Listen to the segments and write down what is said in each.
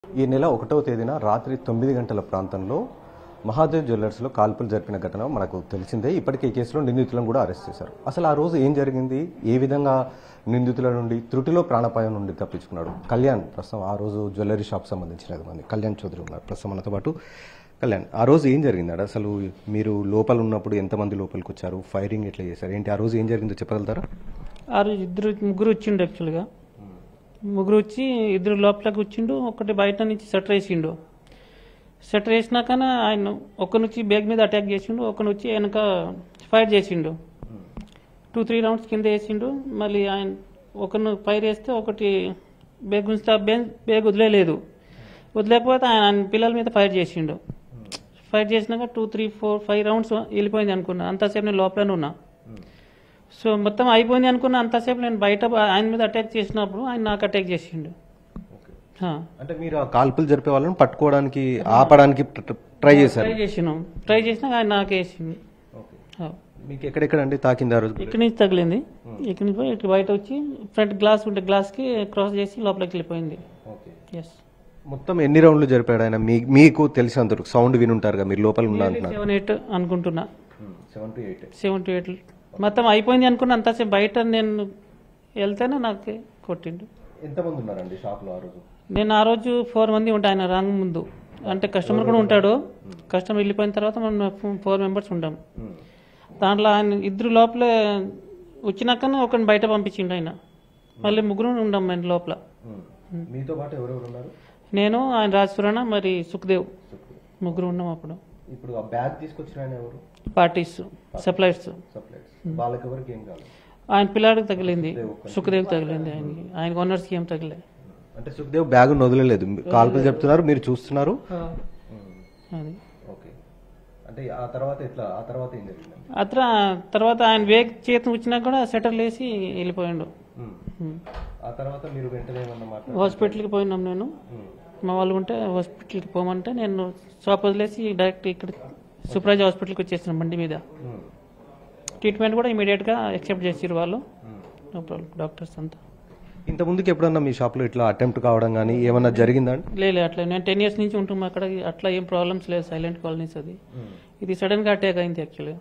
ఈ నెల ఒకటవ తేదీన రాత్రి తొమ్మిది గంటల ప్రాంతంలో మహాదేవ్ జ్యువెలర్స్లో కాల్పులు జరిపిన ఘటన మనకు తెలిసిందే ఇప్పటికే ఈ కేసులో నిందితులను కూడా అరెస్ట్ చేశారు అసలు ఆ రోజు ఏం జరిగింది ఏ విధంగా నిందితుల నుండి త్రుటిలో ప్రాణాపాయం నుండి తప్పించుకున్నాడు కళ్యాణ్ ప్రస్తుతం ఆ రోజు జ్యువెలరీ షాప్ సంబంధించిన మంది కళ్యాణ్ చౌదరి ఉన్నారు ప్రస్తుతం మనతో పాటు కళ్యాణ్ ఆ రోజు ఏం జరిగింది అసలు మీరు లోపల ఉన్నప్పుడు ఎంతమంది లోపలికి వచ్చారు ఫైరింగ్ ఎట్లా చేశారు ఏంటి ఆ రోజు ఏం జరిగిందో చెప్పగలుగుతారా ఆ రోజు ఇద్దరు ముగ్గురు వచ్చిండు యాక్చువల్గా ముగ్గురు వచ్చి ఇద్దరు లోపలికి వచ్చిండు ఒకటి బయట నుంచి షట్టర్ వేసిండు షట్టర్ వేసినాక ఆయన ఒకరి నుంచి బ్యాగ్ మీద అటాక్ చేసిండు ఒకరి వచ్చి వెనక ఫైర్ చేసిండు టూ త్రీ రౌండ్స్ కింద వేసిండు మళ్ళీ ఆయన ఒకరిని ఫైర్ వేస్తే ఒకటి బ్యాగ్ ఉంచితే బ్యాగ్ బ్యాగ్ వదిలేదు వదిలేకపోతే ఆయన ఆయన పిల్లల మీద ఫైర్ చేసిండు ఫైర్ చేసినాక two three four five rounds వెళ్ళిపోయింది అనుకున్నా అంతసేపు నేను లోపలనే ఉన్నా సో మొత్తం అయిపోయింది అనుకున్న అంతసేపు నేను బయట ఆయన మీద అటాక్ చేసినప్పుడు ఆయన నాకు అటాక్ చేసిండు హా. అంటే మీరు ఆ కాల్పులు జరిపే వాళ్ళని పట్టుకోవడానికి ఆపడానికి ట్రై చేశారు ట్రై చేసినాం ట్రై చేసినాక ఆయన నాకు వేసింది హా. మీకు ఎక్కడెక్కడండి తాకింది ఆ రోజు ఇక్కడి నుంచి తగిలింది ఇక్కడి నుంచి పోయి ఇటు బయట వచ్చి ఫ్రంట్ గ్లాస్ ఉంటే గ్లాస్కి క్రాస్ చేసి లోపలికి వెళ్ళిపోయింది ఎస్ మొత్తం ఎన్ని రౌండ్లు జరిపాడు ఆయన మీ మీకు తెలిసినంత సౌండ్ వినుంటారుగా మీరు లోపల ఉన్నా అంటున్నారు సెవెన్ ఎయిట్ అనుకుంటున్నా seven to eight seven to eight మొత్తం అయిపోయింది అనుకున్న అంతసేపు బయట నేను వెళ్తేనే నాకు కొట్టిండు ఎంతమంది ఉన్నారండి షాప్ లో ఆ రోజు నేను ఆ రోజు ఫోర్ మంది ఉంటాయి ఆయన రాంగ్ ముందు అంటే కస్టమర్ కూడా ఉంటాడు కస్టమర్ వెళ్ళిపోయిన తర్వాత మనం ఫోర్ మెంబర్స్ ఉంటాం దాంట్లో ఆయన ఇద్దరు లోపలే వచ్చినాకనే ఒకరిని బయట పంపించిండు ఆయన మళ్ళీ ముగ్గురు ఉండం ఆయన లోపల మీతో పాటు ఎవరెవరు ఉన్నారు నేను ఆయన రాజసురణ మరి సుఖదేవ్ ముగ్గురు ఉన్నాం అప్పుడు ఇప్పుడు ఆ బ్యాగ్ తీసుకొచ్చిన ఆయన ఎవరు పార్టీస్ సప్లైర్స్ సప్లైస్ వాళ్ళకి ఎవరికి ఏం కాదు ఆయన పిల్లాడికి తగిలింది సుఖదేవ్ తగిలింది ఆయనకి ఆయన ఓనర్స్కి ఏం తగిలే అంటే సుఖదేవ్ బ్యాగ్ వదలలేదు కాల్పులు చెప్తున్నారు మీరు చూస్తున్నారు అది ఓకే అంటే ఆ తర్వాత ఎట్లా ఆ తర్వాత ఏం జరిగింది అത്ര తర్వాత ఆయన వేగ్ చేతి వచ్చినా కూడా సెటర్ లేసి వెళ్ళిపోయిండు ఉమ్. ఆ తర్వాత మీరు వెంటనే ఏమన్నా మాట్లాడారు హాస్పిటల్కి పోయినాం నేను మా వాళ్ళు ఉంటే హాస్పిటల్కి పోమంటే నేను షాప్ వదిలేసి డైరెక్ట్ ఇక్కడ సూపర్వైజ్ హాస్పిటల్కి వచ్చేసాను బండి మీద ట్రీట్మెంట్ కూడా ఇమీడియట్గా యాక్సెప్ట్ చేసారు వాళ్ళు నో ప్రాబ్లం డాక్టర్స్ అంతా ఇంత ముందుకి ఎప్పుడన్నా మీ షాప్ లో ఇట్లా అటెంప్ట్ కావడం కానీ ఏమన్నా జరిగిందా అండి లేదు అట్లా నేను టెన్ ఇయర్స్ నుంచి ఉంటున్నా అక్కడ అట్లా ఏం ప్రాబ్లమ్స్ లేదు సైలెంట్ కాలనీస్ అది ఇది సడన్గా అటాక్ అయింది యాక్చువల్గా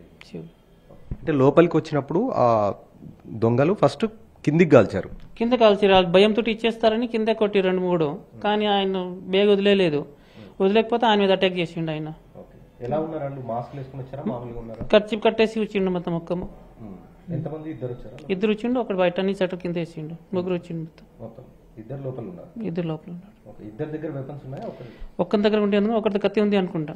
అంటే లోపలికి వచ్చినప్పుడు ఆ దొంగలు ఫస్ట్ కిందికి కాల్చారు కింద కాల్చి భయంతో ఇచ్చేస్తారని కింద కొట్టి రెండు మూడు కానీ ఆయన బేగ్ వదిలేదు వదిలేకపోతే ఆయన మీద అటాక్ చేసిండు ఆయన ఎలా ఉన్నారు వాళ్ళు మాస్క్ వేసుకుని వచ్చారా మామూలుగా ఉన్నారా ఖర్చు కట్టేసి వచ్చిండు మొత్తం ఒక్కము ఎంతమంది ఇద్దరు వచ్చారా ఇద్దరు వచ్చిండు ఒకటి బయట నుంచి అటు కింద వేసిండు ముగ్గురు వచ్చిండు మొత్తం మొత్తం ఇద్దరు లోపల ఉన్నారు ఇద్దరు లోపల ఉన్నాడు ఓకే ఇద్దరు దగ్గర వెపన్స్ ఉన్నాయా ఒకరి ఒక్కరి దగ్గర ఉంటే ఎందుకు ఒకటి కత్తి ఉంది అనుకుంటా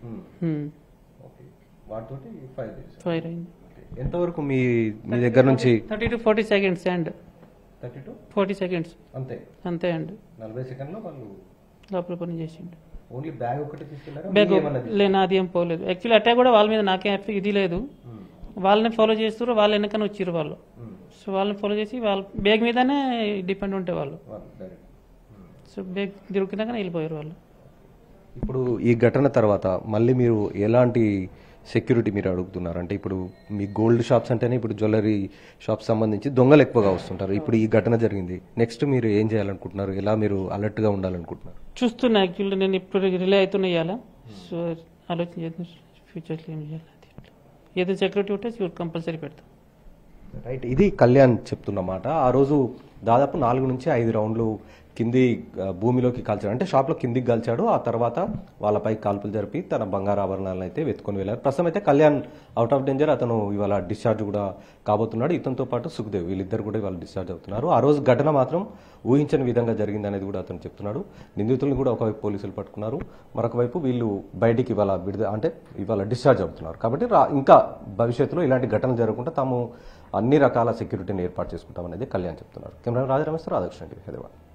ఓకే వాటితోటి ఫైర్ చేశారు ఫైర్ అయింది ఎంతవరకు మీ మీ దగ్గర నుంచి thirty to forty seconds and thirty to forty seconds అంతే అంతే అండి నలభై సెకండ్లో వాళ్ళు లోపల పని చేసిండు ఓన్లీ బ్యాగ్ ఒకటి తీసుకెళ్లారా బ్యాగ్ మీ ఏమన్నా లేని అది ఏం పోలేదు యాక్చువల్లీ అటాక్ కూడా వాళ్ళ మీద నాకేం ఎఫ్- ఇది లేదు వాళ్ళని ఫాలో చేస్తారు వాళ్ళు వెనకనే వచ్చారు వాళ్ళు సో వాళ్ళని ఫాలో చేసి వాళ్ళ బ్యాగ్ మీదనే డిపెండ్ ఉంటే వాళ్ళు వాళ్ళు డైరెక్ట్ సో బ్యాగ్ దొరికినాకనే వెళ్ళిపోయారు వాళ్ళు ఇప్పుడు ఈ ఘటన తర్వాత మళ్ళీ మీరు ఎలాంటి సెక్యూరిటీ మీరు అడుగుతున్నారు అంటే ఇప్పుడు మీ గోల్డ్ షాప్స్ అంటేనే ఇప్పుడు జ్యువెలరీ షాప్స్ సంబంధించి దొంగలు ఎక్కువగా వస్తుంటారు ఇప్పుడు ఈ ఘటన జరిగింది నెక్స్ట్ మీరు ఏం చేయాలనుకుంటున్నారు ఎలా మీరు అలర్ట్గా ఉండాలనుకుంటున్నారు చూస్తున్నా యాక్చువల్లీ నేను ఇప్పుడు రిలే అవుతున్నా ఇవాళ సో ఆలోచన చేస్తున్నా ఫ్యూచర్లో ఏం చేయాలి అది ఇట్లా. ఏదో సెక్యూరిటీ ఉంటే కంపల్సరీ పెడతాం రైట్ ఇది కళ్యాణ్ చెప్తున్న మాట ఆ రోజు దాదాపు నాలుగు నుంచి ఐదు రౌండ్లు కింది ఆ, భూమిలోకి కాల్చాడు అంటే షాప్లో కిందికి కాల్చాడు ఆ తర్వాత వాళ్ళపై కాల్పులు జరిపి తన బంగారు ఆభరణాలను అయితే వెతుకొని వెళ్ళారు ప్రస్తుతం అయితే కళ్యాణ్ అవుట్ ఆఫ్ డేంజర్ అతను ఇవాళ డిశ్చార్జ్ కూడా కాబోతున్నాడు ఇతనితో పాటు సుఖదేవ్ వీళ్ళిద్దరు కూడా ఇవాళ డిశ్చార్జ్ అవుతున్నారు ఆ రోజు ఘటన మాత్రం ఊహించని విధంగా జరిగింది అనేది కూడా అతను చెప్తున్నాడు నిందితులను కూడా ఒకవైపు పోలీసులు పట్టుకున్నారు మరొక వైపు వీళ్ళు బయటికి ఇవాళ విడుదల అంటే ఇవాళ డిశ్చార్జ్ అవుతున్నారు కాబట్టి రా- ఇంకా భవిష్యత్తులో ఇలాంటి ఘటనలు జరగకుండా తాము అన్ని రకాల సెక్యూరిటీని ఏర్పాటు చేసుకుంటామనేది కళ్యాణ్ చెప్తున్నారు కెమెరా రాజరమేశ్వర రాధాకృష్ణ టీవీ హైదరాబాద్